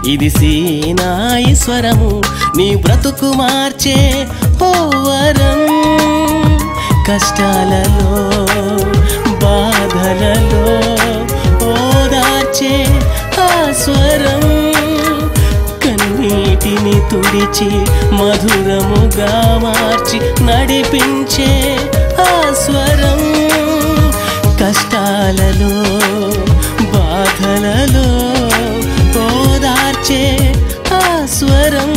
ఇది సీనాయి స్వరము నీ బ్రతుకు మార్చే పోవరం కష్టాలలో బాధలలో ఓదార్చే ఆ స్వరం కన్నీటిని తుడిచి మధురముగా మార్చి నడిపించే ఆ స్వరం కష్టాలలో బాధలలో ఓదార్చే ఆ స్వరం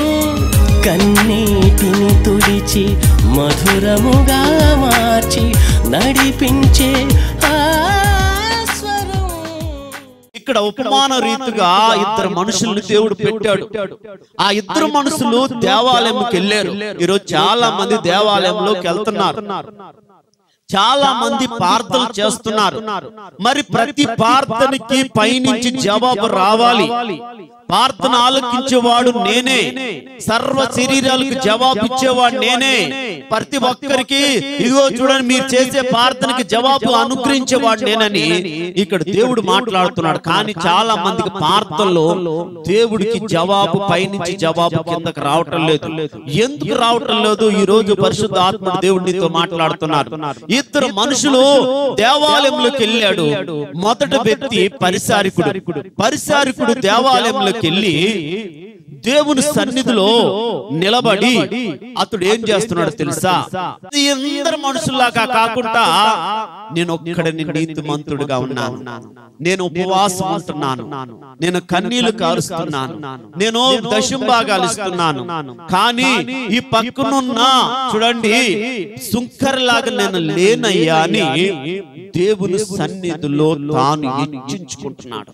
కన్నీటిని తుడిచి మధురముగా మార్చి నడిపించే ఆ స్వరం ఇక్కడ ఉపమాన రీతిగా ఇద్దరు మనుషుల్ని దేవుడు పెట్టాడు ఆ ఇద్దరు మనుషులు దేవాలయంకి వెళ్ళారు ఈరోజు చాలా మంది దేవాలయంలోకి వెళ్తున్నారు చాలా మంది ప్రార్థనలు చేస్తున్నారు మరి ప్రతి ప్రార్థనకి పైనుంచి జవాబు రావాలి ప్రార్థన ఆలకించేవాడు నేనే సర్వ శరీరాలకు జవాబు ఇచ్చేవాడు నేనే ప్రతి ఒక్కరికి ఇదిగో చూడండి మీరు చేసే ప్రార్థనకి జవాబు అనుగ్రహించేవాడు నేనని ఇక్కడ దేవుడు మాట్లాడుతున్నాడు కానీ చాలా మందికి ప్రార్థనలో దేవుడికి జవాబు పైనుంచి జవాబు కిందకి రావటం లేదు ఎందుకు రావటం లేదు ఈ రోజు పరిశుద్ధ ఆత్మ దేవుడు నీతో మాట్లాడుతున్నారు ఇద్దరు మనుషులు దేవాలయంలోకి వెళ్ళాడు మొదటి వ్యక్తి పరిసారికుడు పరిసారికుడు దేవాలయంలోకి వెళ్ళి దేవుని సన్నిధిలో నిలబడి అతడు ఏం చేస్తున్నాడు తెలుసా ఈ అందరు మనుషుల్లాగా కాకుండా నేను ఒక్కడిని నీతిమంతుడుగా ఉన్నాను నేను ఉపవాసం ఉంటున్నాను నేను కన్నీళ్లు కారుస్తున్నాను నేను దశంభాగాలు ఇస్తున్నాను కానీ ఈ పక్కనున్న చూడండి సుంకరలాగా నేను లేనయ్యా అని దేవుని సన్నిధిలో తాను హెచ్చించుకుంటున్నాడు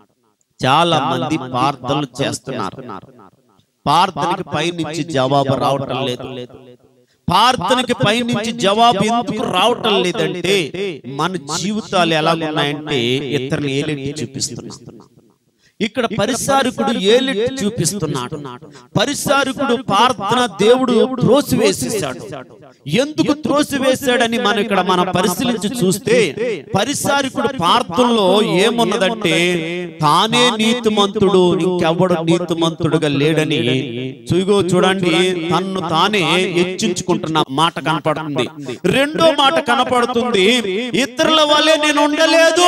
చాలా మంది ప్రార్థనలు చేస్తున్నారు ప్రార్థనకి పైనుంచి జవాబు రావటం లేదు ప్రార్థనకి పైనుంచి జవాబు ఎందుకు రావటం లేదంటే మన జీవితాలు ఎలా ఉన్నాయంటే ఇతరులు ఏలెత్తి చూపిస్తున్నాం ఇక్కడ పరిసారికుడు ఏలెత్తి చూపిస్తున్నాడు పరిసారికుడు ప్రార్థన దేవుడు త్రోసివేసేశాడు ఎందుకు త్రోసివేశాడని మనం ఇక్కడ మనం పరిశీలించి చూస్తే పరిసారికుడు ప్రార్థనలో ఏమున్నదంటే తానే నీతిమంతుడు ఇంకెవ్వడు నీతిమంతుడుగా లేడని చూగో చూడండి తన్ను తానే హెచ్చించుకుంటున్న మాట కనపడుతుంది రెండో మాట కనపడుతుంది ఇతరుల వల్లే నేను ఉండలేదు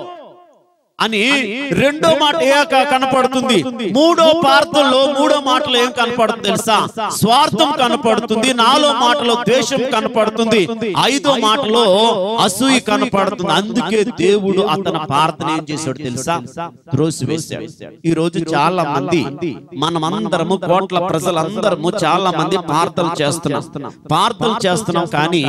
అని రెండో మాట ఏ క- కనపడుతుంది మూడో ప్రార్థనలో మూడో మాటలో ఏం కనపడుతుంది తెలుసా స్వార్థం కనపడుతుంది నాలో మాటలో ద్వేషం కనపడుతుంది ఐదో మాటలో అసూయ కనపడుతుంది అందుకే దేవుడు అతని ప్రార్థన ఏం చేశాడు తెలుసా త్రోసివేశాడు ఈ రోజు చాలా మంది మనమందరము కోట్ల ప్రజలందరము చాలా మంది ప్రార్థనలు చేస్తున్నాం ప్రార్థనలు చేస్తున్నాం కానీ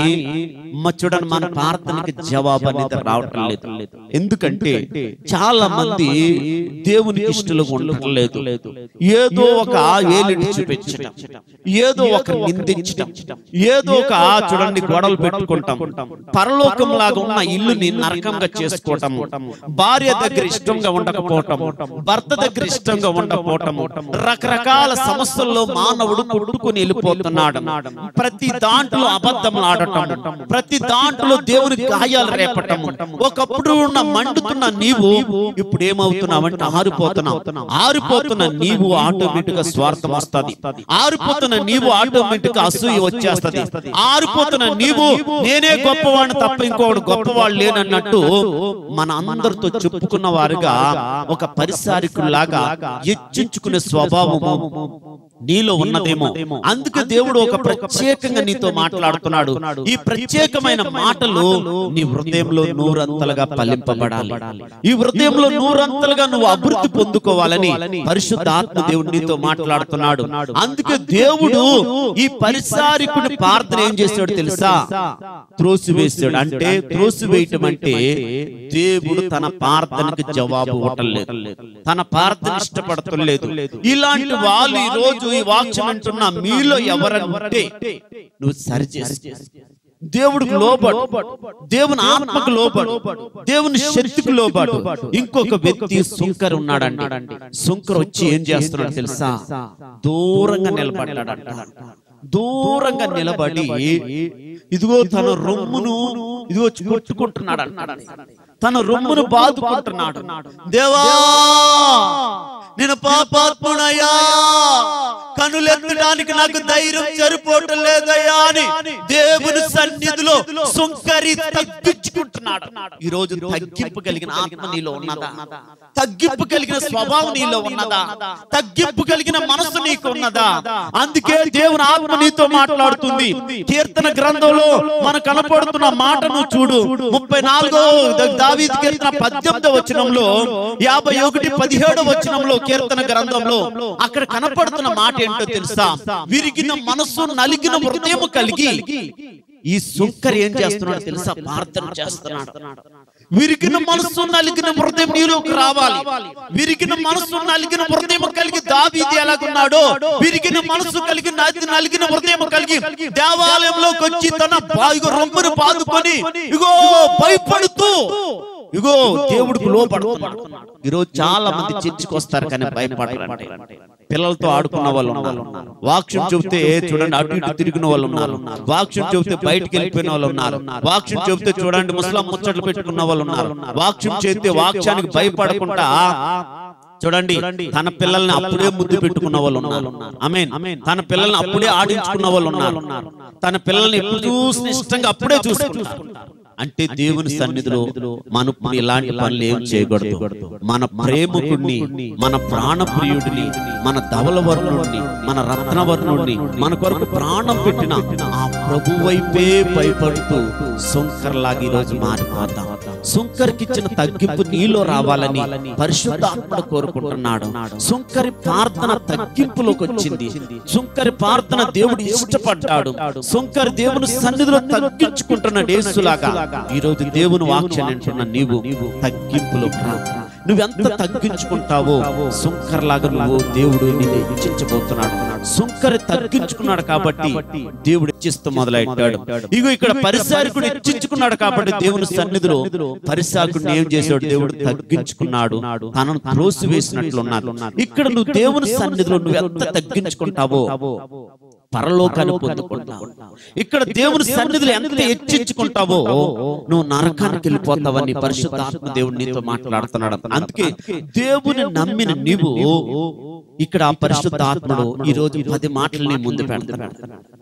మ- చూడండి మన ప్రార్థనకి జవాబు అనేది రావటం లేదు ఎందుకంటే చాలా మంది దేవునికి ఇష్టలుగా ఉండటం లేదు ఏదో ఒక ఏలిటి చూపించటం ఏదో ఒక నిందించటం ఏదో ఒక చూడండి గొడవలు పెట్టుకుంటాం పరలోకం లాగా ఉన్న ఇల్లుని నరకంగా చేసుకోవటం భార్య దగ్గర ఇష్టంగా ఉండకపోవటం భర్త దగ్గర ఇష్టంగా ఉండకపోవటం రకరకాల సమస్యల్లో మానవుడు కొట్టుకుని వెళ్ళిపోతున్నాడు ప్రతి దాంట్లో అబద్ధం ఆడటం ప్రతి దాంట్లో దేవుని గాయాలు రేపటం ఒకప్పుడు ఉన్న మండుతున్న నీవు ఇప్పుడు ఏమవుతున్నావంటే ఆరిపోతున్నావు ఆరిపోతున్న నీవు ఆటోమేటిక్ గా స్వార్థం వస్తుంది ఆరిపోతున్న నీవు ఆటోమేటిక్ గా అసూయ వచ్చేస్తది ఆరిపోతున్న నీవు నేనే గొప్పవాడిని తప్ప ఇంకోడు గొప్పవాడు లేనన్నట్టు మన అందరితో చెప్పుకున్న వారుగా ఒక పరిసారికుల్లాగా హెచ్చించుకునే స్వభావము నీలో ఉన్నదేమో అందుకే దేవుడు ఒక ప్రత్యేకంగా నీతో మాట్లాడుతున్నాడు ఈ ప్రత్యేకమైన మాటలు నీ హృదయంలో నూరంతలుగా ఫలింపబడాలి ఈ హృదయంలో నూరంతలుగా నువ్వు అభివృద్ధి పొందుకోవాలని పరిశుద్ధ ఆత్మ దేవుడు నీతో మాట్లాడుతున్నాడు అందుకే దేవుడు ఈ పరిసారికుడి ప్రార్థన ఏం చేశాడు తెలుసా త్రోసివేశాడు అంటే త్రోసివేయటం అంటే దేవుడు తన ప్రార్థనకు జవాబు ఇవ్వటం లేదు తన ప్రార్థన ఇష్టపడటం లేదు ఇలాంటి వాళ్ళు ఈ రోజు ఈ వాక్యం వింటున్న మీలో ఎవరంటే నువ్వు సరిచేసి దేవుడికి లోబడు దేవుని ఆత్మకు లోబడు దేవుని శక్తికి లోబడు ఇంకొక వ్యక్తి సుంకర్ ఉన్నాడండి సుంకర్ వచ్చి ఏం చేస్తున్నాడు తెలుసా దూరంగా నిలబడ్డాడంట దూరంగా నిలబడి ఇదిగో తన రొమ్మును ఇదిగో కొట్టుకుంటున్నాడు తన రొమ్మును బాదుకుంటున్నాడు దేవా నేను పాపాత్మునయ్యా కనులెత్తడానికి నాకు ధైర్యం సరిపోవటం లేదయ్యా అని దేవుని సన్నిధిలో సుంకరి తగ్గించుకుంటున్నాడు ఈ రోజు తగ్గింపు కలిగిన ఆత్మ నీలో ఉన్నదా తగ్గింపు కలిగిన స్వభావం నీలో ఉన్నదా తగ్గింపు కలిగిన మనసు నీకు ఉన్నదా అందుకే దేవుని ఆత్మ నీతో మాట్లాడుతుంది కీర్తన గ్రంథంలో మన కనపడుతున్న మాటను చూడు ముప్పై నాలుగో దావీద్ కీర్తన పద్దెనిమిదో వచనంలో యాభై ఒకటి పదిహేడో వచనంలో కీర్తన గ్రంథంలో అక్కడ కనపడుతున్న మాట ఏంటో తెలుసా విరిగిన మనసు నలిగిన హృదయం కలిగి ఈ సుంకరి ఏం చేస్తున్నాడు తెలుసా ప్రార్థన చేస్తున్నాడు విరిగిన మనసు నలిగిన హృదయం నీలోకి రావాలి విరిగిన మనసు నలిగిన హృదయం కలిగి దావీది ఎలాగున్నాడో విరిగిన మనసు కలిగి నది నలిగిన హృదయం కలిగి దేవాలయంలోకి వచ్చి తన బాయిగో రొమ్మును బాదుకొని ఇగో భయపడుతూ ఇగో దేవుడికి లోపడుతున్నాడు ఈరోజు చాలా మంది చర్చికి వస్తారు కానీ భయపడరండి పిల్లలతో ఆడుకున్న వాళ్ళు ఉన్నారు వాక్యం చెబితే చూడండి అటు ఇటు తిరిగిన వాళ్ళు ఉన్నారు వాక్యం చెబితే బయటికి వెళ్ళిపోయిన వాళ్ళు ఉన్నారు వాక్యం చెబితే చూడండి ముస్లాం ముచ్చట్లు పెట్టుకున్న వాళ్ళు ఉన్నారు వాక్యం చెబితే వాక్యానికి భయపడకుండా చూడండి తన పిల్లల్ని అప్పుడే ముద్దు పెట్టుకున్న వాళ్ళు ఉన్నారు ఆమేన్ తన పిల్లల్ని అప్పుడే ఆడించుకున్న వాళ్ళు ఉన్నారు తన పిల్లల్ని ఎప్పుడు చూసిన ఇష్టంగా అప్పుడే చూసుకుంటారు అంటే దేవుని సన్నిధిలో మనం ఇలాంటి పనులు ఏం చేయకూడదు మన ప్రేమకుడిని మన ప్రాణప్రియుడిని మన ధవలవర్ణుడిని మన రత్నవర్ణుడిని మన కొరకు ప్రాణం పెట్టిన ఆ ప్రభు వైపే భయపడుతూ సుంకర్లాగా ఈ రోజు మారిపోతాం సుంకర్కిచ్చిన తగ్గింపు నీలో రావాలని పరిశుద్ధాత్మ కోరుకుంటున్నాడు సుంకరి ప్రార్థన తగ్గింపులోకి వచ్చింది సుంకరి ప్రార్థన దేవుడు ఇష్టపడ్డాడు సుంకరి దేవుని సన్నిధిలో తగ్గించుకుంటున్నాడు యేసులాగా ఈ రోజు దేవుని వాక్యాన్ని అంటున్న నీవు తగ్గింపులో రా. నువ్వెంత తగ్గించుకుంటావో సుంకర్లాగా నువ్వు దేవుడు నిన్ను హెచ్చించబోతున్నాడు సుంకరి తగ్గించుకున్నాడు కాబట్టి దేవుడు హెచ్చిస్తూ మొదలెట్టాడు ఇగో ఇక్కడ పరిసారికుడు హెచ్చించుకున్నాడు కాబట్టి దేవుని సన్నిధిలో పరిసాకుడిని ఏం చేశాడు దేవుడు తగ్గించుకున్నాడు తనను త్రోసివేసినట్లున్నాడు ఇక్కడ నువ్వు దేవుని సన్నిధిలో నువ్వు ఎంత తగ్గించుకుంటావో పరలోకాన్ని పొందుకుంటావు ఇక్కడ దేవుని సన్నిధిలో ఎంత హెచ్చించుకుంటావో నువ్వు నరకానికి వెళ్ళిపోతావని పరిశుద్ధాత్మ దేవుడు నీతో మాట్లాడుతున్నాడు అందుకే దేవుని నమ్మిన నీవు ఇక్కడ ఆ పరిశుద్ధ ఆత్మడు ఈ రోజు పది మాటలు నీ ముందు పెడతాడు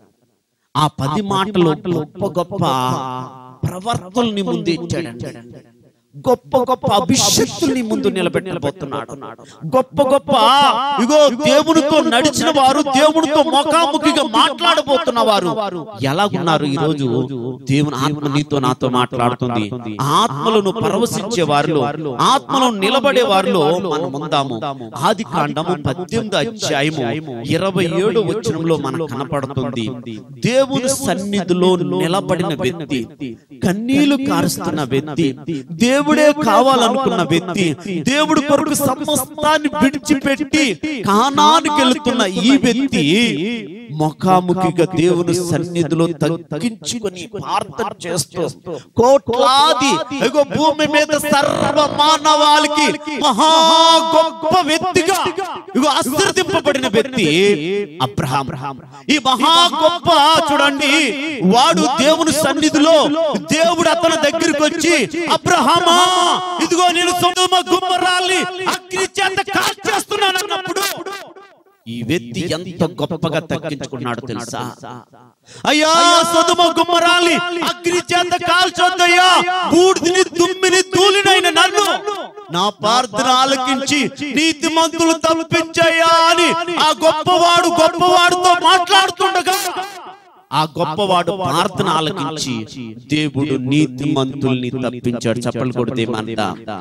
ఆ పది మాటలు గొప్ప గొప్ప ప్రవర్తనని ముందు ఇచ్చాడండి గొప్ప గొప్ప అభిషక్తుల్ని ముందు నిలబెట్టబోతున్నాడు గొప్ప గొప్ప ఇగో దేవునితో నడిచిన వారు దేవునితో ముఖాముఖిగా మాట్లాడబోతున్న వారు ఎలాగున్నారు ఈ రోజు దేవుని ఆత్మ నీతో నాతో మాట్లాడుతుంది ఆత్మలను పరవశించే వారిలో ఆత్మలో నిలబడే వారిలో మనం ఉందాము ఆది కాండము పద్దెనిమిది అధ్యాయము ఇరవై ఏడు వచనంలో మనకు కనపడుతుంది దేవుని సన్నిధిలో నిలబడిన వ్యక్తి కన్నీళ్లు కారుస్తున్న వ్యక్తి దేవుడే కావాలనుకున్న వ్యక్తి దేవుడు కొరకు సమస్తాన్ని విడిచిపెట్టి కానానికి వెళుతున్న ఈ వ్యక్తి ముఖాముఖిగా దేవుని సన్నిధిలో తగ్గించుకొని ప్రార్థన చేస్తూ కోట్లాది ఇగో భూమి మీద సర్వ మానవాళికి మహా గొప్ప వ్యక్తిగా ఇగో ఆశీర్వదింపబడిన వ్యక్తి అబ్రహాం ఈ మహా గొప్ప చూడండి వాడు దేవుని సన్నిధిలో దేవుడు అతని దగ్గరికి వచ్చి అబ్రహామా ఇదిగో నేను సొంతమ గుమ్మరాల్ని అగ్ని చేత కాల్చేస్తున్నాను అన్నప్పుడు ఈ వ్యక్తి ఎంత గొప్పగా తగ్గించుకున్నాడు తెలుసా అయ్యా సొదుమ గుమ్మరాలి అగ్ని చేత కాల్చొద్దయ్యా బూడిదని దుమ్మిని తూలినైన నన్ను నా ప్రార్థన ఆలకించి నీతి మంతులు తప్పించయ్యా అని ఆ గొప్పవాడు గొప్పవాడితో మాట్లాడుతుండగా ఆ గొప్పవాడు ప్రార్థన ఆలకించి దేవుడు నీతి మంతుల్ని తప్పించాడు చెప్పలు కొడితేమంతా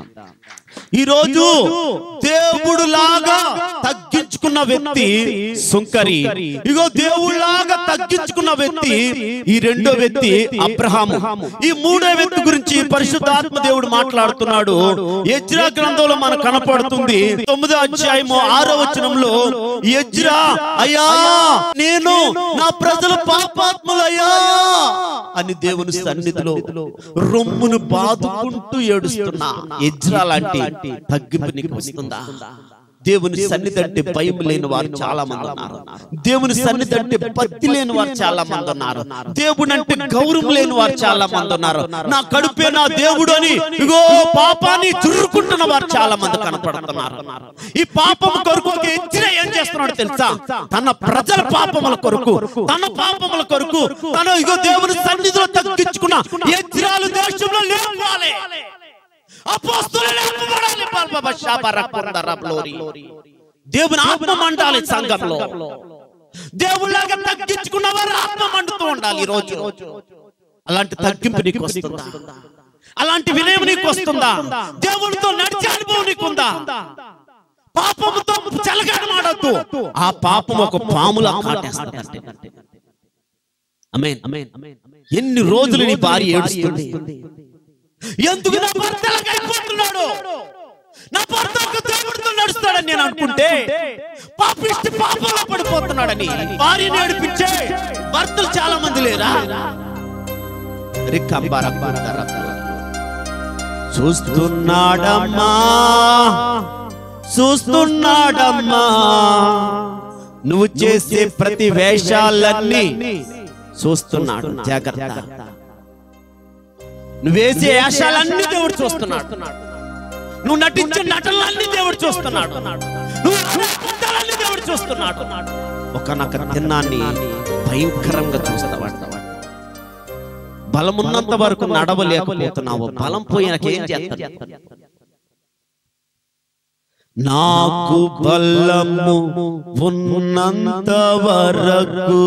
ఈ రోజు దేవుడు లాగా తగ్గించుకున్న వ్యక్తి సుంకరి ఇగో దేవుడు లాగా తగ్గించుకున్న వ్యక్తి ఈ రెండో వ్యక్తి అబ్రహాము ఈ మూడో వ్యక్తి గురించి పరిశుద్ధాత్మ దేవుడు మాట్లాడుతున్నాడు యజ్రా గ్రంథంలో మనకు కనపడుతుంది తొమ్మిదో అధ్యాయము ఆరో వచనంలో యజ్రా అయ్యా నేను నా ప్రజలు పాపాత్ములయ్యా అని దేవుని సన్నిధిలో రొమ్మును బాదుకుంటూ ఏడుస్తున్నా యజ్రా లాంటి తగ్గింపు నీకు వస్తుందా దేవుని సన్నిధి అంటే భయం లేని వారు చాలా మంది ఉన్నారు దేవుని సన్నిధి అంటే భక్తి లేని వారు చాలా మంది ఉన్నారు దేవుడు అంటే గౌరవం లేని వారు చాలా మంది ఉన్నారు నా కడుపే నా దేవుడు అని ఇగో పాపాన్ని చురుకుంటున్న వారు చాలా మంది కనపడుతున్నారు ఈ పాపం కొరకు ఒక ఎచ్చిరే ఏం చేస్తున్నాడు తెలుసా తన ప్రజల పాపముల కొరకు తన పాపముల కొరకు తన ఇగో దేవుని సన్నిధిలో తగ్గించుకున్న ఎచ్చిరాలు దేశంలో లేపాలి అపోస్తులు లేపబడాలి పాప శాపరకుందరప్లోరి. దేవుని ఆత్మ మండాలి సంఘంలో దేవుళ్ళగా తగ్గించుకున్న వారు ఆత్మ మండుతూ ఉండాలి ఈ రోజు అలాంటి తగ్గింపు నీకు వస్తుందా అలాంటి వినయం నీకు వస్తుందా దేవునితో నడిచే అనుభవం నీకుందా పాపముతో చెలగాడమాడద్దు ఆ పాపం ఒక పాములా కాటేస్తుంది అమేన్ ఎన్ని రోజులు నీ భార్య ఏడుస్తుంది ఎందుకు నా భర్త ఇలాగ అయిపోతున్నాడు నా భర్త ఒక దేవుడితో నడుస్తాడని నేను అనుకుంటే పాపిష్టి పాపంలో పడిపోతున్నాడని భార్యని ఏడిపించే భర్తలు చాలా మంది లేరా రిక్కంబారబ్బా. చూస్తున్నాడమ్మా చూస్తున్నాడమ్మా నువ్వు చేసే ప్రతి వేషాలన్నీ చూస్తున్నాడు జాగ్రత్త నువ్వు వేసే వేషాలన్నీ దేవుడు చూస్తున్నాడు నువ్వు నటించే నటనలన్నీ దేవుడు చూస్తున్నాడు నువ్వు ఆడే అబద్ధాలన్నీ దేవుడు చూస్తున్నాడు ఒకనొక దినాన్ని భయంకరంగా చూస్తావాడు బలమున్నంత వరకు నడవలేకపోతున్నావు బలం పోయినాక ఏం చేస్తాడు నాకు బలము ఉన్నంత వరకు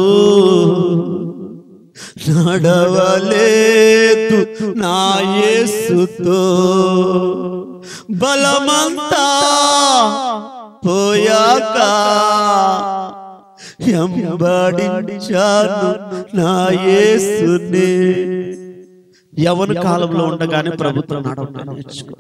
నడవలేదు నా యేసుతో బలమంతా పోయాక ఎంబడించాను నా యేసునే యవన కాలంలో ఉండగానే ప్రభుత్వం నడవడం నేర్చుకో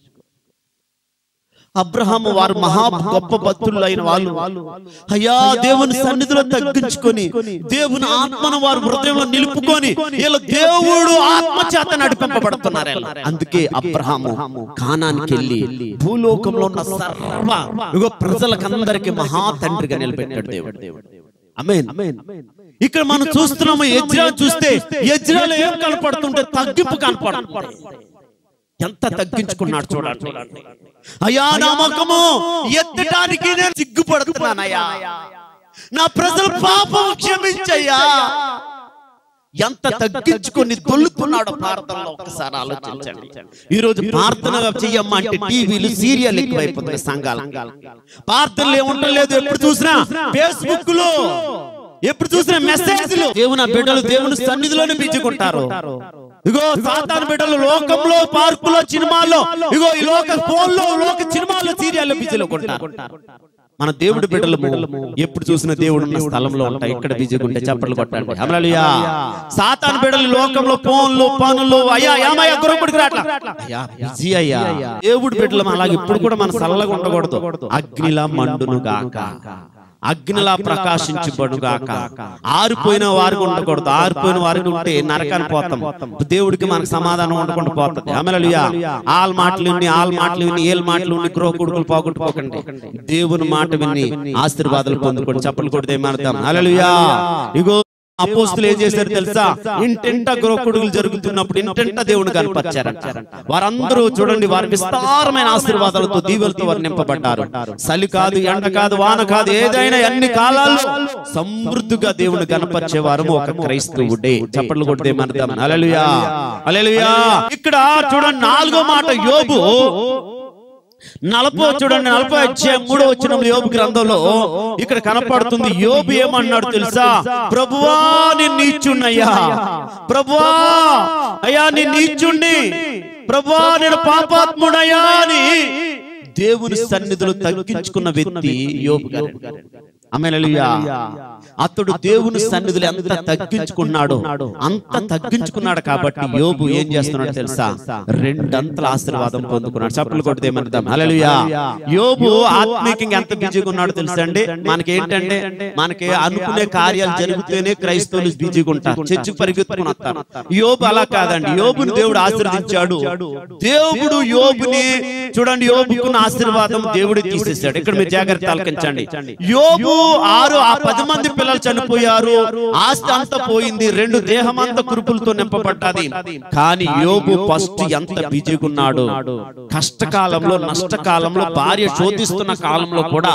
అబ్రహాము వారు మహా గొప్ప భక్తులు అయిన వాళ్ళు అయ్యా దేవుని సన్నిధిలో తగ్గించుకొని దేవుని ఆత్మను వారు హృదయంలో నిలుపుకొని వీళ్ళ దేవుడు ఆత్మ చేత నడిపింపబడుతున్నారు వీళ్ళు. అందుకే అబ్రహాము కానానికి వెళ్ళి భూలోకంలో ఉన్న సర్వ ఇగో ప్రజలకందరికి మహా తండ్రిగా నిలబెట్టాడు దేవుడు అమేన్ ఇక్కడ మనం చూస్తున్నాము ఎజ్రా చూస్తే ఎజ్రాలో ఏం కనపడుతుంటే తగ్గింపు కనపడుతుంది ఎంత తగ్గించుకున్నాడు చూడండి అయ్యా నా ముఖము ఎత్తడానికి నేను సిగ్గుపడుతున్నానయ్యా నా ప్రజల పాపం క్షమించయ్యా ఎంత తగ్గించుకొని దొల్లుతున్నాడు ప్రార్థనలో ఒకసారి ఆలోచించండి ఈ రోజు ప్రార్థన చెయ్యమ్మా అంటే టీవీలు సీరియల్ ఎక్కువైపోతుంది సంఘాలు ప్రార్థనలు ఏముంటలేదు ఎప్పుడు చూసినా ఫేస్బుక్ లో ఎప్పుడు చూసినా మెసేజ్లు దేవుని బిడ్డలు దేవుని సన్నిధిలోనే బిచ్చుకుంటారు ఇగో సాతాను బిడ్డలు లోకంలో పార్కులో సినిమాల్లో ఇగో ఈ లోక ఫోన్ లో లోక సినిమాల్లో సీరియల్ బిజీలో కొంటారు మన దేవుడి బిడ్డలు ఎప్పుడు చూసిన దేవుడు ఉన్న స్థలంలో ఉంటాయి ఇక్కడ బిజీగా ఉంటే చప్పట్లు కొట్టండి హల్లెలూయా సాతాను బిడ్డలు లోకంలో ఫోన్లు పనులు అయ్యా ఏమయ్యా గురపడికి రాట్లా అయ్యా బిజీ అయ్యా దేవుడి బిడ్డలు అలాగే ఇప్పుడు కూడా మన సల్లగా ఉండకూడదు అగ్నిలా మండును గాక అగ్నిలా ప్రకాశించబడుగాక ఆరిపోయిన వారికి ఉండకూడదు ఆరిపోయిన వారికి ఉంటే నరకాన్ని పోతాం దేవుడికి మనకు సమాధానం ఉండకుండా పోతుంది అమలలుయా ఆల్ మాటలు విని ఆల్ మాటలు విని ఏల్ మాటలు విని క్రో కొడుకులు పోగొట్టుకోకండి దేవుని మాట విని ఆశీర్వాదాలు పొందుకోండి చప్పలు కొడితే ఏమర్థం అలలుయా ఇగో అపోస్తులు ఏం చేశారు తెలుసా ఇంటింట గృహకుడుగులు జరుగుతున్నప్పుడు ఇంటింట దేవుని కనపరిచారంట వారందరూ చూడండి వారి విస్తారమైన ఆశీర్వాదాలతో దీవులతో వారు నింపబడ్డారు చలి కాదు ఎండ కాదు వాన కాదు ఏదైనా అన్ని కాలాల్లో సమృద్ధిగా దేవుని కనపరిచే వారు ఒక క్రైస్తవుడే చప్పట్లు కొడితే మనదాం అలలుయా అలలుయా ఇక్కడ చూడండి నాలుగో మాట యోబు నలభై చూడండి నలభై వచ్చే మూడో వచ్చిన యోబు గ్రంథంలో ఇక్కడ కనపడుతుంది యోబు ఏమన్నాడు తెలుసా ప్రభువా నేను నీచున్నయ్యా ప్రభువా అయ్యా నేను నీచుండి ప్రభువా నేను పాపాత్ముడయ్యా అని దేవుని సన్నిధిలో తగ్గించుకున్న వ్యక్తి యోబు గారు అమెలలుయా అతడు దేవుని సన్నిధిలో ఎంత తగ్గించుకున్నాడో అంత తగ్గించుకున్నాడు కాబట్టి యోబు ఏం చేస్తున్నాడు తెలుసా రెండంతల ఆశీర్వాదం పొందుకున్నాడు చప్పులు కొడితే ఏమనుదాం అలలుయా యోబు ఆత్మీయంగా ఎంత బిజీగా ఉన్నాడో తెలుసా అండి మనకి ఏంటంటే మనకి అనుకునే కార్యాలు జరిగితేనే క్రైస్తవులు బిజీగా ఉంటారు చర్చి పరిగెత్తుకుని వస్తారు యోబు అలా కాదండి యోబుని దేవుడు ఆశీర్వదించాడు దేవుడు యోబుని చూడండి యోబుకున్న ఆశీర్వాదం దేవుడు తీసేశాడు ఇక్కడ మీరు జాగ్రత్త ఆలకించండి యోబు ఆరు ఆ పది మంది పిల్లలు చనిపోయారు ఆస్తి అంతా పోయింది రెండు దేహం అంతా కురుపులతో నింపబడ్డది కానీ యోబు ఫస్ట్ ఎంత బిజీగా ఉన్నాడు కష్టకాలంలో నష్టకాలంలో భార్య శోధిస్తున్న కాలంలో కూడా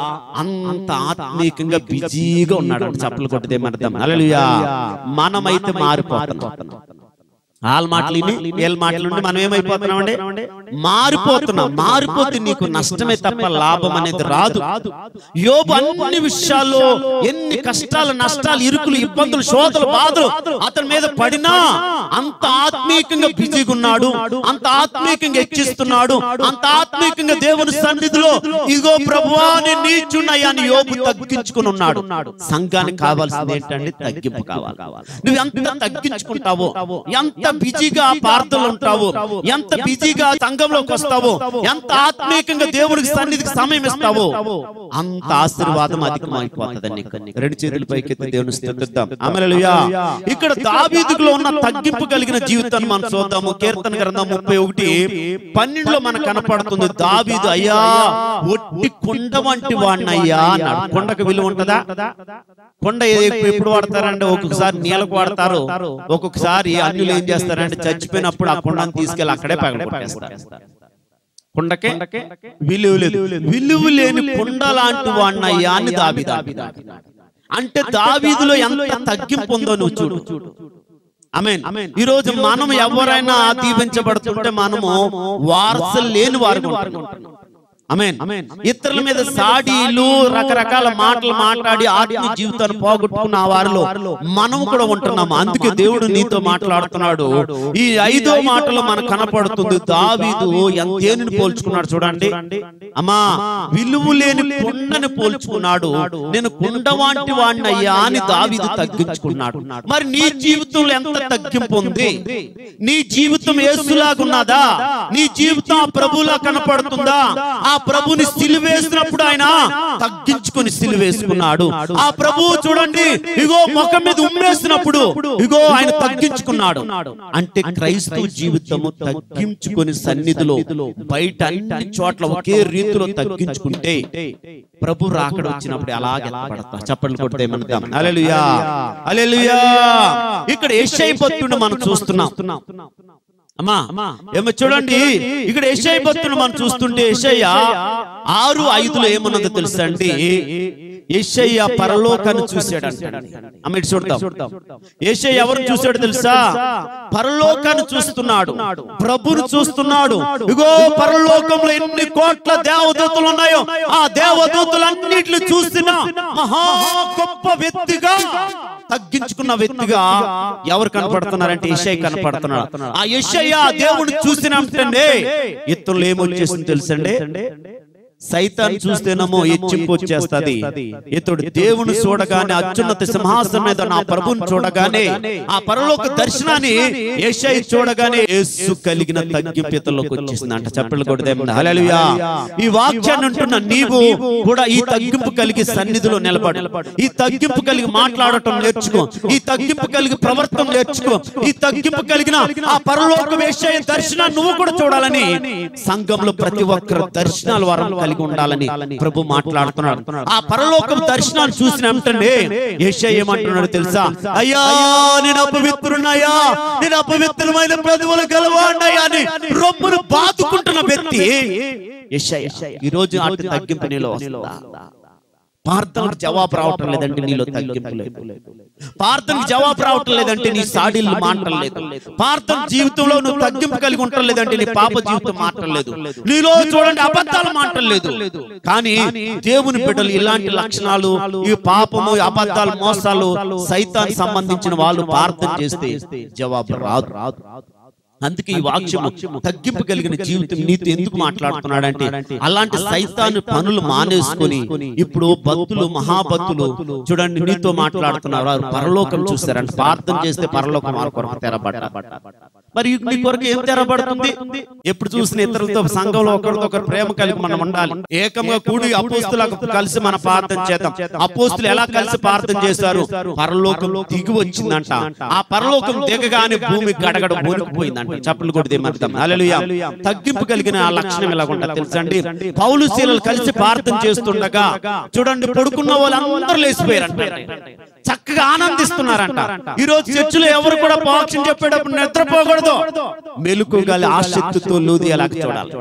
అంత ఆత్మీయంగా బిజీగా ఉన్నాడు అంటే చప్పలు కొట్టితే మనదాం అలలుయా మనమైతే మారిపోతున్నాం వాళ్ళ మాటలు విని వీళ్ళ మాటలు నుండి మనం ఏమైపోతున్నామండి మారిపోతున్నాం మారిపోతే నీకు నష్టమే తప్ప లాభం అనేది రాదు యోబు అన్ని విషయాల్లో ఎన్ని కష్టాలు నష్టాలు ఇరుకులు ఇబ్బందులు శోధలు బాధలు అతని మీద పడినా అంత ఆత్మీయంగా బిజీగా ఉన్నాడు అంత ఆత్మీయంగా హెచ్చిస్తున్నాడు అంత ఆత్మీయంగా దేవుని సన్నిధిలో ఇదిగో ప్రభువా నేను నీచున్నాయా అని యోబు తగ్గించుకుని ఉన్నాడు సంఘానికి కావాల్సింది ఏంటంటే తగ్గింపు కావాలి నువ్వు ఎంత తగ్గించుకుంటావో ఎంత బిజీగా ప్రార్థనలు ఉంటావో ఎంత బిజీగా సంఘంలోకి వస్తావో ఎంత ఆత్మీయంగా దేవుడికి సన్నిధికి సమయం ఇస్తావో అంత ఆశీర్వాదం అధికమైపోతుంది నీకు రెండు చేతుల పైకెత్తి దేవుని స్థుతిద్దాం అమలలుయా ఇక్కడ దావీదులో ఉన్న తగ్గింపు కలిగిన జీవితాన్ని మనం చూద్దాము కీర్తన గ్రంథం ముప్పై ఒకటి పన్నెండులో మనకు కనపడుతుంది దావీదు అయ్యా ఒట్టి కొండ వంటి వాడినయ్యా అన్నాడు కొండకు విలువ ఉంటదా కొండ ఏ- ఎప్పుడు వాడతారంటే ఒక్కొక్కసారి నీళ్ళకు వాడతారు ఒక్కొక్కసారి అన్యులు ఏం చేస్తారంటే చచ్చిపోయినప్పుడు ఆ కొండను తీసుకెళ్లి అక్కడే పగలగొట్టేస్తారు కొండకే విలువ లేదు విలువ లేని కొండ లాంటి వాడినయ్యా అని దావీదు అంటే దావీదులో ఎంత తగ్గింపు ఉందో నువ్వు చూడు అమెన్ ఈ రోజు మనం ఎవరైనా దీవించబడుతుంటే మనము వారసులు లేని వారు అమెన్ ఇతరుల మీద సాడీలు రకరకాల మాటలు మాట్లాడి ఆత్మ జీవితాన్ని పోగొట్టుకున్న ఆ వారిలో మనం కూడా ఉంటున్నాము అందుకే దేవుడు నీతో మాట్లాడుతున్నాడు ఈ ఐదో మాటలో మనకు కనపడుతుంది దావీదు ఎంత దేనిని పోల్చుకున్నాడు చూడండి అమ్మా విలువ లేని కొండని పోల్చుకున్నాడు నేను కొండ వంటి వాడినయ్యా అని దావీదు తగ్గించుకున్నాడు మరి నీ జీవితంలో ఎంత తగ్గింపు ఉంది నీ జీవితం ఏసులాగున్నదా నీ జీవితం ఆ ప్రభులా కనపడుతుందా ఆ ప్రభుని సిలువేసినప్పుడు ఆయన తగ్గించుకొని సిలువేసుకున్నాడు ఆ ప్రభువు చూడండి ఇగో ముఖం మీద ఉమ్మేసినప్పుడు ఇగో ఆయన తగ్గించుకున్నాడు అంటే క్రైస్తవ జీవితము తగ్గించుకొని సన్నిధిలో బయట అన్ని చోట్ల ఒకే రీతిలో తగ్గించుకుంటే ప్రభు రాకడ వచ్చినప్పుడు అలాగే పడతా చప్పట్లు కొడితే మనదాం అలెలుయా అలెలుయా ఇక్కడ యెషయి భక్తుడిని మనం చూస్తున్నాం అమ్మా ఏమో చూడండి ఇక్కడ యెషయి భక్తుడు మనం చూస్తుంటే యెషయ్య ఆరు ఐదులో ఏమన్నదో తెలుసా అండి యెషయ్య పరలోకాన్ని చూశాడంట అమ్మ ఇటు చూడతాం యెషయ్య ఎవరు చూశాడు తెలుసా పరలోకాన్ని చూస్తున్నాడు ప్రభుని చూస్తున్నాడు ఇగో పరలోకంలో ఎన్ని కోట్ల దేవదూతలు ఉన్నాయో ఆ దేవదూతలన్నిటిని చూసిన మహా గొప్ప వ్యక్తిగా తగ్గించుకున్న వ్యక్తిగా ఎవరు కనపడుతున్నారంటే యెషయ కనపడుతున్నాడు ఆ యెషయ దేవుడు చూసినట్టండి ఇతరులు ఏమొచ్చేసింది తెలుసండి సైతాన్ని చూస్తేనేమో హెచ్చింపు వచ్చేస్తది ఇతడు దేవుని చూడగానే అత్యున్నత సింహాసనం మీద నా ప్రభుని చూడగానే ఆ పరలోక దర్శనాన్ని ఏషై చూడగానే యేసు కలిగిన తగ్గింపు ఇతరులోకి వచ్చేసింది అంట చెప్పలు కొడితే హల్లెలూయా ఈ వాక్యాన్ని అంటున్న నీవు కూడా ఈ తగ్గింపు కలిగి సన్నిధిలో నిలబడు ఈ తగ్గింపు కలిగి మాట్లాడటం నేర్చుకో ఈ తగ్గింపు కలిగి ప్రవర్తన నేర్చుకో ఈ తగ్గింపు కలిగిన ఆ పరలోక వేషయ దర్శనాన్ని నువ్వు కూడా చూడాలని సంఘంలో ప్రతి ఒక్కరు దర్శనాల వరం కలిగి ఉండాలని ప్రభు మాట్లాడుతున్నాడు ఆ పరలోకం దర్శనాన్ని చూసిన వెంటనే ఏషయ ఏమంటున్నాడు తెలుసా అయ్యా నేను అపవిత్రున్నాయా నేను అపవిత్రమైన ప్రతిభలు గలవాడినయ్యా అని రొమ్మును బాదుకుంటున్న వ్యక్తి యెషయా ఈ రోజు అటు తగ్గింపు నీలో వస్తుందా ప్రార్థనకు జవాబు రావటం లేదంటే నీలో తగ్గింపు లేదు ప్రార్థనకు జవాబు రావటం లేదంటే నీ సాడీలు మాటలు లేదు ప్రార్థన జీవితంలో నువ్వు తగ్గింపు కలిగి ఉండటం లేదంటే నీ పాప జీవితం మాటం లేదు నీలో చూడండి అబద్ధాలు మాటం లేదు కానీ దేవుని బిడ్డలు ఇలాంటి లక్షణాలు ఈ పాపము ఈ అబద్ధాలు మోసాలు సైతాన్ సంబంధించిన వాళ్ళు ప్రార్థన చేస్తే జవాబు రాదు రాదు అందుకే ఈ వాక్యము తగ్గింపు కలిగిన జీవితం నీతో ఎందుకు మాట్లాడుతున్నాడంటే అలాంటి సైతాన్ని పనులు మానేసుకొని ఇప్పుడు భక్తులు మహాభక్తులు చూడండి నీతో మాట్లాడుతున్నారు వారు పరలోకం చూస్తారంట ప్రార్థన చేస్తే పరలోకం వారి కొరకు తెరబడ్డ మరి నీ కొరకు ఏం తెరబడుతుంది ఎప్పుడు చూసిన ఇతరులతో సంఘంలో ఒకరితో ఒకరు ప్రేమ కలిగి మనం ఉండాలి ఏకంగా కూడి అపోస్తులకు కలిసి మన ప్రార్థన చేద్దాం అపోస్తులు ఎలా కలిసి ప్రార్థన చేశారు పరలోకం దిగి వచ్చిందంట ఆ పరలోకం దిగగానే భూమి గడగడ బోరుకుపోయిందంట చప్పులు కొడితే మర్థం హల్లెలూయా తగ్గింపు కలిగిన ఆ లక్షణం ఎలా ఉంటుంది తెలుసండి పౌలు శీలలు కలిసి ప్రార్థన చేస్తుండగా చూడండి పడుకున్న వాళ్ళందరూ లేచిపోయారంట చక్కగా ఆనందిస్తున్నారంట ఈ రోజు చర్చిలో ఎవరు కూడా పాక్షం చెప్పేటప్పుడు నిద్రపోకూడదు మెలుకోగలి ఆసక్తితో లూది ఎలా చూడాలి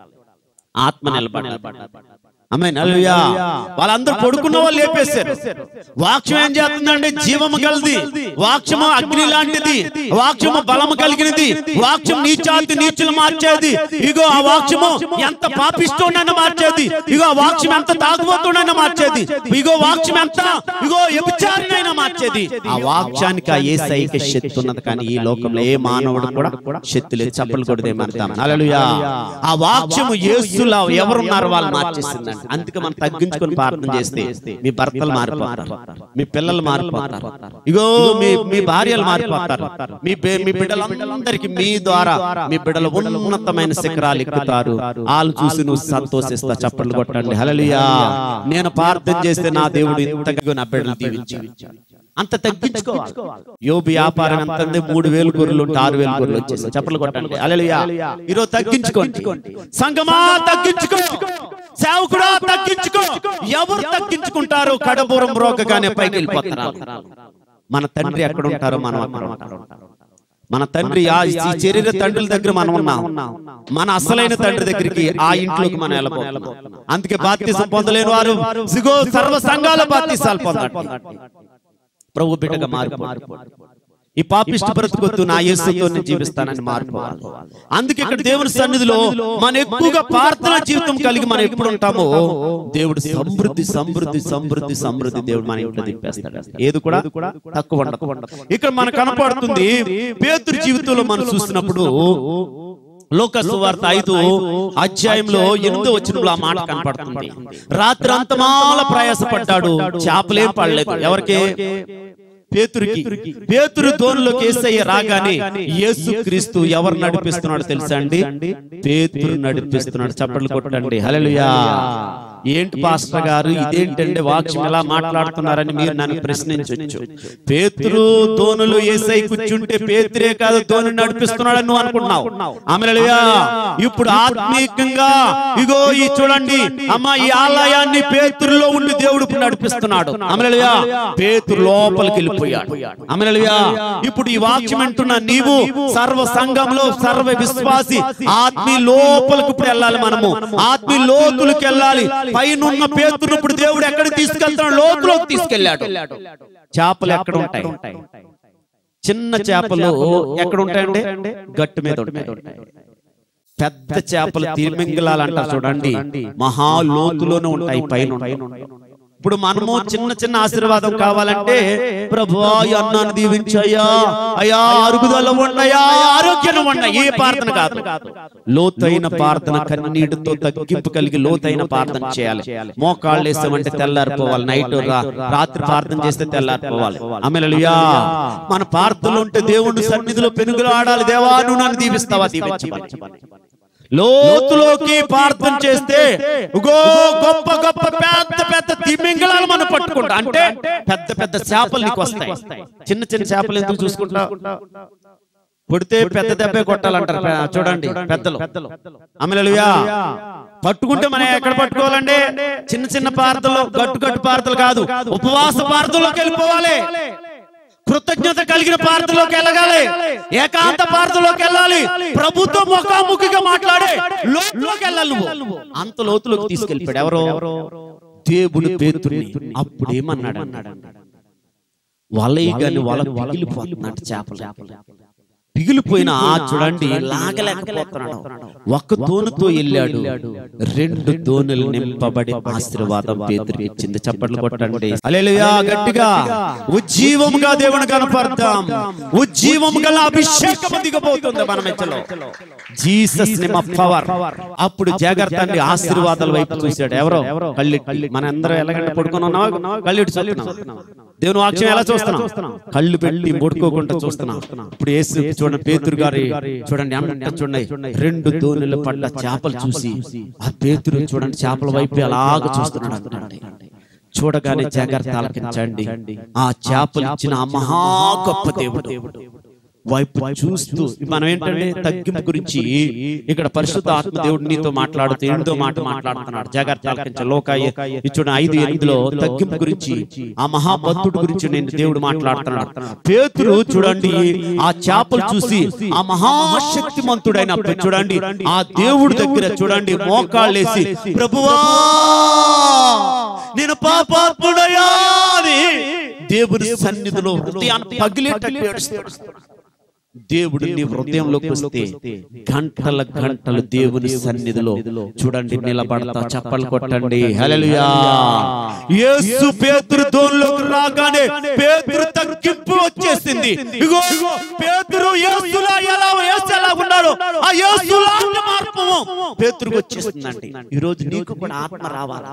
ఆత్మ నిలబడాలి ఆమె నలుయా వాళ్ళందరూ పడుకున్న వాళ్ళు లేపేశారు వాక్యం ఏం చేస్తుందంటే జీవము కలిది వాక్యము అగ్ని లాంటిది వాక్యము బలము కలిగినది వాక్యం నీచాతి నీచులు మార్చేది ఇగో ఆ వాక్యము ఎంత పాపిస్తోనైనా మార్చేది ఇగో ఆ వాక్యం ఎంత తాగుబోతుడైనా మార్చేది ఇగో వాక్యం ఎంత ఇగో వ్యభిచారినైనా మార్చేది ఆ వాక్యానికి ఆ ఏ సైకి శక్తి ఉన్నది కానీ ఈ లోకంలో ఏ మానవుడు కూడా శక్తి లేదు చప్పలు కొడితే మనతాం హల్లెలూయా ఆ వాక్యము యేసులా ఎవరున్నారు వాళ్ళు మార్చేసిందండి అందుకే మనం తగ్గించుకొని ప్రార్థన చేస్తే మీ భర్తలు మారిపోతారు మీ పిల్లలు మారిపోతారు ఇగో మీ మీ భార్యలు మారిపోతారు మీ బే- మీ బిడ్డలందరికీ మీ ద్వారా మీ బిడ్డలు ఉన్నతమైన శిఖరాలు ఎక్కుతారు వాళ్ళు చూసి నువ్వు సంతోషిస్తా చప్పట్లు కొట్టండి హల్లెలూయా నేను ప్రార్థన చేస్తే నా దేవుడు ఇంతగా నా బిడ్డలు దీవించాడు అంత తగ్గించుకోవాలి యోబు వ్యాపారం ఎంత ఉంది? మూడు వేలు గొర్రెలు ఉంటే ఆరు వేలు గొర్రెలు వచ్చేసి చప్పలు కొట్టండి అలలియా ఈరోజు తగ్గించుకోండి సంగమా తగ్గించుకో సేవకుడా తగ్గించుకో ఎవరు తగ్గించుకుంటారో కడబూరం రోగగానే పైకి వెళ్ళిపోతారు మన తండ్రి ఎక్కడ ఉంటారో మనం అక్కడ ఉంటాం మన తండ్రి ఆ ఈ శరీర తండ్రుల దగ్గర మనం ఉన్నాం మన అసలైన తండ్రి దగ్గరికి ఆ ఇంట్లోకి మనం వెళ్ళబోతున్నాం అందుకే బాప్తిసం పొందలేని వారు సిగో సర్వ సంఘాల బాప్తిసాలు పొందండి ప్రభు బిడ్డగా మారిపో ఈ పాపిష్టి బ్రతుకొద్దు నా యేసుతో నేను జీవిస్తానని మారిపోవాలి అందుకే ఇక్కడ దేవుని సన్నిధిలో మన ఎక్కువగా ప్రార్థన జీవితం కలిగి మనం ఎప్పుడు ఉంటామో దేవుడు సమృద్ధి సమృద్ధి సమృద్ధి సమృద్ధి దేవుడు మన ఇంట్లో దింపేస్తాడు ఏది కూడా తక్కువ ఉండదు ఇక్కడ మనకు కనపడుతుంది పేతురు జీవితంలో మనం చూసినప్పుడు లోక సువార్త ఐదు అధ్యాయంలో ఎనిమిదో వచనంలో ఆ మాట కనపడుతుంది రాత్రి అంతమాల ప్రయాసపడ్డాడు చేపలేం పడలేదు ఎవరికి పేతురికి పేతురు దోనిలోకి ఏసయ్య రాగానే యేసు క్రీస్తు ఎవరు నడిపిస్తున్నాడు తెలుసా అండి పేతురు నడిపిస్తున్నాడు చప్పట్లు కొట్టండి హల్లెలూయా ఏంటి పాస్టర్ గారు ఇదేంటండి వాక్యం ఎలా మాట్లాడుతున్నారని మీరు నన్ను ప్రశ్నించవచ్చు పేతురు దోనులు ఏసై కూర్చుంటే పేతురే కాదు దోని నడిపిస్తున్నాడని నువ్వు అనుకుంటున్నావు ఆమెలయ్యా ఇప్పుడు ఆత్మీయంగా ఇగో ఈ చూడండి అమ్మ ఈ ఆలయాన్ని పేతురులో ఉండి దేవుడు ఇప్పుడు నడిపిస్తున్నాడు అమలయ్యా పేతురు లోపలికి వెళ్ళిపోయాడు అమలయ్యా ఇప్పుడు ఈ వాక్యం వింటున్న నీవు సర్వ సంఘంలో సర్వ విశ్వాసి ఆత్మీ లోపలికి ఇప్పుడు వెళ్ళాలి మనము ఆత్మీ లోతులకు వెళ్ళాలి పైనున్న పేతురు ఇప్పుడు దేవుడు ఎక్కడికి తీసుకెళ్తున్నాడు లోతులోకి తీసుకెళ్ళాడు చేపలు ఎక్కడ ఉంటాయి చిన్న చేపలు ఎక్కడ ఉంటాయండి గట్టు మీద ఉంటాయి పెద్ద చేపలు తిమింగలాలంటారు చూడండి మహా లోతులోనే ఉంటాయి పైన ఉంటాయి. ఇప్పుడు మనము చిన్న చిన్న ఆశీర్వాదం కావాలంటే ప్రభు అన్నాన్ని దీవించయ్యా అయ్యా అరుగుదల ఉండయా ఆరోగ్యం ఉండ ఏ ప్రార్థన కాదు లోతైన ప్రార్థన కన్నీటితో తగ్గింపు కలిగి లోతైన ప్రార్థన చేయాలి మోకాళ్ళు వేసామంటే తెల్లారిపోవాలి నైట్ రాత్రి ప్రార్థన చేస్తే తెల్లారిపోవాలి అమెలలుయా మన ప్రార్థనలు ఉంటే దేవుని సన్నిధిలో పెనుగులు ఆడాలి దేవా నువ్వు నన్ను దీవిస్తావా దీవించమని లోతులోకి ప్రార్థన చేస్తే గో గొప్ప గొప్ప పెద్ద పెద్ద తిమింగళాలు మనం పట్టుకుంటా అంటే పెద్ద పెద్ద చేపలు నీకు వస్తాయి చిన్న చిన్న చేపలు ఎందుకు చూసుకుంటా కొడితే పెద్ద దెబ్బే కొట్టాలంటారు పె- చూడండి పెద్దలు అమలలుయా పట్టుకుంటే మనం ఎక్కడ పట్టుకోవాలండి చిన్న చిన్న పార్తలు గట్టు గట్టు పార్తలు కాదు ఉపవాస పార్తలోకి వెళ్ళిపోవాలి కృతజ్ఞత కలిగిన ప్రార్థనలోకి వెళ్ళగాలి ఏకాంత ప్రార్థనలోకి వెళ్ళాలి ప్రభుత్వం ముఖాముఖిగా మాట్లాడే లోతులోకి వెళ్ళాలి నువ్వు అంత లోతులోకి తీసుకెళ్ళిపోయాడు ఎవరో దేవుడు పేతుర్ని అప్పుడు ఏమన్నాడు అన్నాడు వలయి గాని వల పగిలిపోతుందంట చేపలు మిగిలిపోయిన ఆ చూడండి లాగలేకపోతున్నాడు ఒక దోణితో వెళ్ళాడు రెండు దోణులు నింపబడి ఆశీర్వాదం పేతురికి ఇచ్చింది చప్పట్లు కొట్టండి హల్లెలూయా గట్టిగా ఉజ్జీవముగా దేవుని కనపడతాం ఉజ్జీవం గల అభిషేకం దిగబోతుంది మన మెచ్చలో జీసస్ నిమ పవర్ అప్పుడు జాగ్రత్త అండి ఆశీర్వాదాల వైపు చూశాడు ఎవరో కళ్ళి మన అందరం ఎలాగంటే పడుకుని ఉన్నావా కళ్ళిటి చూస్తున్నాం దేవుని వాక్యం ఎలా చూస్తున్నాం కళ్ళు పెట్టి ముడుకోకుండా చూస్తున్నాం ఇప్పుడు యేసు చూడండి పేతురు గారి చూడండి అంట చూడండి రెండు దోణుల పడ్డ చేపలు చూసి ఆ పేతురు చూడండి చేపల వైపు అలాగ చూస్తున్నాడు అంటండి చూడగానే జాగ్రత్త ఆలకించండి ఆ చేపలు ఇచ్చిన ఆ మహా గొప్ప దేవుడు వైపు చూస్తూ మనం ఏంటంటే తగ్గింపు గురించి ఇక్కడ పరిశుద్ధ ఆత్మ దేవుడు నీతో మాట్లాడుతూ ఎనిమిదో మాట మాట్లాడుతున్నాడు జాగ్రత్త ఆలకించ లోకాయ చూడండి ఐదు ఎనిమిదిలో తగ్గింపు గురించి ఆ మహాభక్తుడు గురించి నేను దేవుడు మాట్లాడుతున్నాడు పేతురు చూడండి ఆ చేపలు చూసి ఆ మహాశక్తిమంతుడైన చూడండి ఆ దేవుడి దగ్గర చూడండి మోకాళ్ళేసి ప్రభువా నేను పాపాత్ముడయా అని దేవుని సన్నిధిలో హృదయాన్ని పగిలేటట్టు ఏడుస్తున్నాడు. దేవుడు నీ హృదయంలోకి వస్తే గంటల గంటలు దేవుని సన్నిధిలో చూడండి నిలబడతా చప్పలు కొట్టండి హల్లెలూయా యేసు పేతురు దోన్లోకి రాగానే పేతురు తగ్గింపు వచ్చేసింది ఇగో ఇగో పేతురు యేసులా ఎలా యేసు ఎలా ఉన్నాడు ఆ యేసులా మార్పు పేతురుకు వచ్చేస్తుందండి ఈ రోజు నీకు కూడా ఆత్మ రావాలి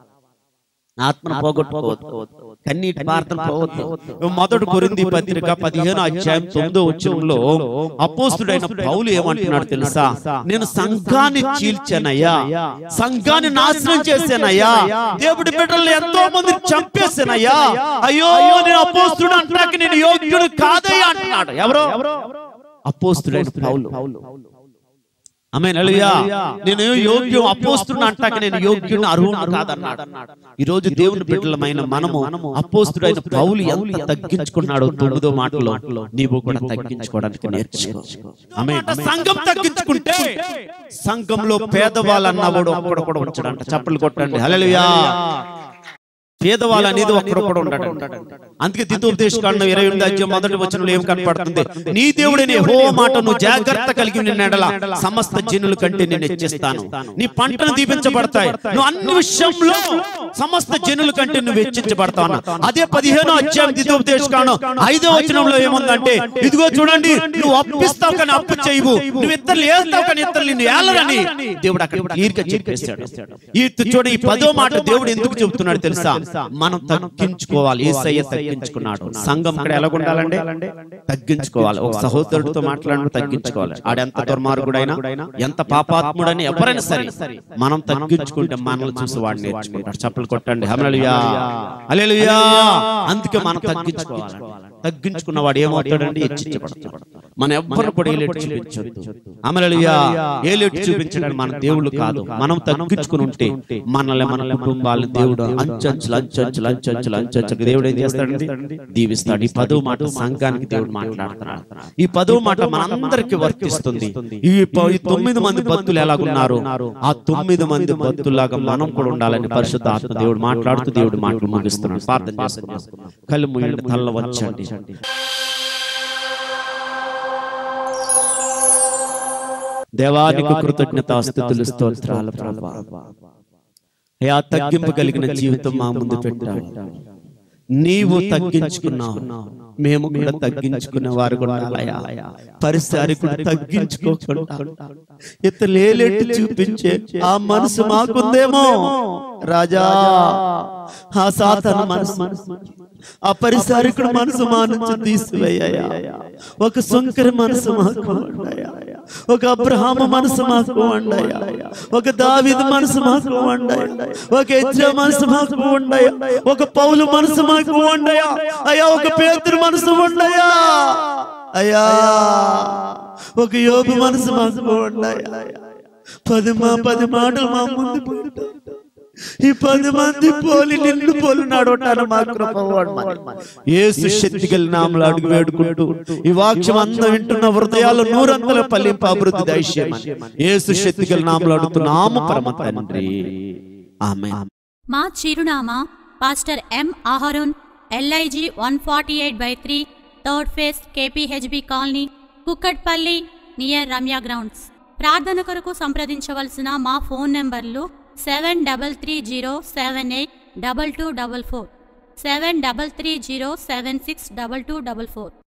ఆత్మను పోగొట్టుకోవద్దు కన్నీటి ప్రార్థన పోవద్దు మొదటి కొరింది పత్రిక పదిహేను అధ్యాయం తొమ్మిదో వచ్చంలో అపోస్తుడైన పౌలు ఏమంటున్నాడు తెలుసా నేను సంఘాన్ని చీల్చానయ్యా సంఘాన్ని నాశనం చేశానయ్యా దేవుడి బిడ్డలు ఎంతో మంది చంపేశానయ్యా అయ్యో నేను అపోస్తుడు అంటాక నేను యోగ్యుడు కాదయ్యా అంటున్నాడు ఎవరో అపోస్తుడైన పౌలు ఆమె నేను యోగ్యం అపోస్తుడు అంటాక నేను యోగ్యుని అర్హుడు కాదన్నాడు ఈ రోజు దేవుని బిడ్డలమైన మనము అపోస్తుడైన పౌలు ఎంత తగ్గించుకున్నాడో తొమ్మిదో మాటలో నీవు కూడా తగ్గించుకోవడానికి నేర్చుకో ఆమె సంఘం తగ్గించుకుంటే సంఘంలో పేదవాళ్ళు అన్నవాడు ఒక్కడు కూడా ఉంచడంట చప్పలు కొట్టండి హల్లెలూయా పేదవాళ్ళు అనేది ఒక్కడొక్కడు ఉంటాడు అందుకే దితోపదేశకాండం ఇరవై ఎనిమిది అధ్యాయం మొదటి వచనంలో ఏం కనపడుతుంది నీ దేవుడని హో మాట నువ్వు జాగ్రత్త కలిగి నిన్నడల సమస్త జనుల కంటే నేను హెచ్చిస్తాను నీ పంటను దీపించబడతాయి నువ్వు అన్ని విషయంలో సమస్త జనుల కంటే నువ్వు హెచ్చించబడతావు అన్న. అదే పదిహేనో అధ్యాయం దితోపదేశకాండం ఐదో వచనంలో ఏముందంటే ఇదిగో చూడండి నువ్వు అప్పిస్తావు కానీ అప్పు చేయవు నువ్వు ఇతరులు ఏస్తావు కానీ ఇతరులు నిన్ను ఏలరని దేవుడు అక్కడ తీరిక చెప్పేశాడు ఈ చూడ ఈ పదో మాట దేవుడు ఎందుకు చెబుతున్నాడు తెలుసా మనం తగ్గించుకోవాలి ఏసయ్య తగ్గించుకున్నాడు సంఘం ఇక్కడ ఎలా ఉండాలండి తగ్గించుకోవాలి ఒక సహోదరుడితో మాట్లాడిన తగ్గించుకోవాలి ఆడెంత దుర్మార్గుడైనా ఎంత పాపాత్ముడని ఎవరైనా సరే మనం తగ్గించుకుంటే మనల్ని చూసి వాడు నేర్చుకుంటాడు చప్పలు కొట్టండి హమలలుయా అలెలుయా అందుకే మనం తగ్గించుకోవాలి తగ్గించుకున్న వాడు ఏమవుతాడండి హెచ్చించబడతాడు మన ఎవ్వరు కూడా ఏలేటు చూపించొద్దు అమలలుయా ఏలేటు చూపించడానికి మన దేవుళ్ళు కాదు మనం తగ్గించుకుని ఉంటే మనల్ని మన కుటుంబాలను దేవుడు అంచంచులు అంచంచులు అంచంచులు అంచంచులు దేవుడు ఏం చేస్తాడండి దీవిస్తాడు ఈ పదో మాట సంఘానికి దేవుడు మాట్లాడుతున్నాడు ఈ పదో మాట మనందరికి వర్తిస్తుంది ఈ ప- ఈ తొమ్మిది మంది భక్తులు ఎలాగున్నారు ఆ తొమ్మిది మంది భక్తులాగా మనం కూడా ఉండాలని పరిశుద్ధ ఆత్మ దేవుడు మాట్లాడుతూ దేవుడు మాటలు ముగిస్తున్నాడు ప్రార్థన చేసుకున్నాం కళ్ళు మూయండి తల్ల వచ్చండి దేవానికి కృతజ్ఞత స్థుతులు స్తోత్రాలు ప్రభా అయా తగ్గింపు కలిగిన జీవితం మా ముందు పెట్టావు నీవు తగ్గించుకున్నావు మేము కూడా తగ్గించుకునే వారు కూడా ఉండాలయ్యా. పరిసరి కూడా తగ్గించుకోకుండా ఇతలేలెట్టు చూపించే ఆ మనసు మాకుందేమో రాజా ఆ సాతన మనసు ఆ పరిసారికుడు మనసు మా నుంచి తీసివేయ్యా ఒక సుంకరి మనసు మాకు వండయ్యా ఒక అబ్రహాము మనసు మాకు వండయ్యా ఒక దావిద్ మనసు మాకు వండయ్యా ఒక ఎజ్రా మనసు మాకు వండయ్యా ఒక పౌలు మనసు మాకు వండయ్యా అయ్యా ఒక పేతురు మనసు వండయ్యా అయ్యా ఒక యోగు మనసు మాకు వండయ్యా పది మా పది మాటలు మా ముందు పెట్టు. ఈ పది మంది పోలి నిన్ను పోలి నడవటాను మా కృప ఏసు శక్తి గల నామలు అడుగు వేడుకుంటూ ఈ వాక్యం అందం వింటున్న హృదయాలు నూరంతల పల్లింప అభివృద్ధి దైశ్యం ఏసు శక్తి గల నామలు అడుగుతున్నాము పరమ తండ్రి ఆమె మా చిరునామా pastor M Aharon LIG one forty eight by three third phase KPHB colony Kukatpally near Ramya grounds ప్రార్థన కొరకు సంప్రదించవలసిన మా ఫోన్ నెంబర్లు seven double three zero seven eight double two double four seven double three zero seven six double two double four